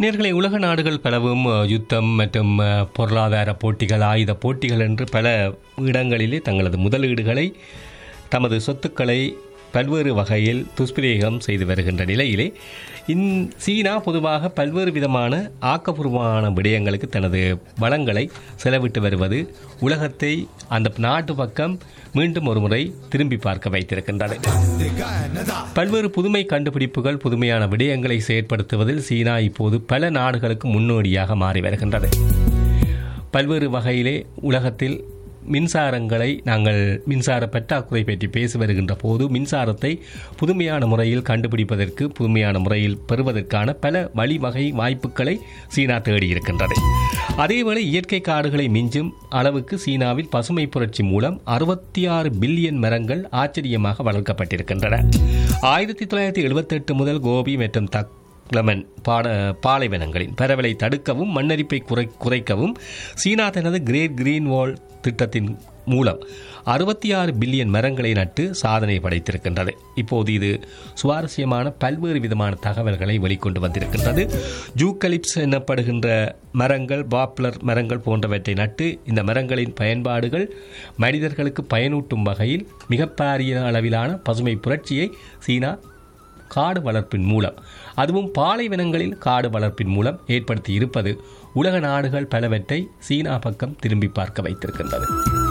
நேர்களை உலக நாடுகள் பலவும் அஹ், யுத்தம் மற்றும் அஹ், பொருளாதார போட்டிகள் ஆயுத போட்டிகள் என்று பல இடங்களிலே தங்களது முதலீடுகளை தமது சொத்துக்களை பல்வேறு வகையில் துஷ்பிரயோகம் செய்து வருகின்ற நிலையிலே இன் சீனா பொதுவாக பல்வேறு விதமான ஆக்கப்பூர்வமான விடயங்களுக்கு தனது வளங்களை செலவிட்டு வருவது உலகத்தை அந்த நாட்டு பக்கம் மீண்டும் ஒருமுறை திரும்பி பார்க்க வைத்திருக்கின்றது பல்வேறு புதுமை கண்டுபிடிப்புகள் புதுமையான விடயங்களை செயற்படுத்துவதில் சீனா இப்போது பல நாடுகளுக்கு முன்னோடியாக மாறி வருகின்றது பல்வேறு வகையிலே உலகத்தில் மின்சாரங்களை நாங்கள் மின்சார பற்றாக்குறை பற்றி பேசி வருகின்ற போது மின்சாரத்தை புதுமையான முறையில் கண்டுபிடிப்பதற்கு புதுமையான முறையில் பெறுவதற்கான பல வழிவகை வாய்ப்புகளை சீனா தேடியிருக்கின்றது அதேவேளை இயற்கை காடுகளை மிஞ்சும் அளவுக்கு சீனாவில் பசுமை புரட்சி மூலம் அறுபத்தி ஆறு பில்லியன் மரங்கள் ஆச்சரியமாக வளர்க்கப்பட்டிருக்கின்றன ஆயிரத்தி தொள்ளாயிரத்தி எழுபத்தெட்டு முதல் கோபி மற்றும் தக் லெமன் பாட பாலைவனங்களின் பரவலை தடுக்கவும் மண்ணரிப்பை குறை குறைக்கவும் சீனா தனது கிரேட் கிரீன் வால் திட்டத்தின் மூலம் அறுபத்தி ஆறு பில்லியன் மரங்களை நட்டு சாதனை படைத்திருக்கின்றது இப்போது இது சுவாரஸ்யமான பல்வேறு விதமான தகவல்களை வெளிக்கொண்டு வந்திருக்கின்றது ஜூக்கலிப்ஸ் எனப்படுகின்ற மரங்கள் பாப்புலர் மரங்கள் போன்றவற்றை நட்டு இந்த மரங்களின் பயன்பாடுகள் மனிதர்களுக்கு பயனூட்டும் வகையில் மிகப்பெரிய அளவிலான பசுமை புரட்சியை சீனா காடு வளர்ப்பின் மூலம் அதுவும் பாலைவனங்களில் காடு வளர்ப்பின் மூலம் ஏற்படுத்தி இருப்பது உலக நாடுகள் பலவற்றை சீனா பக்கம் திரும்பி பார்க்க வைத்திருக்கின்றது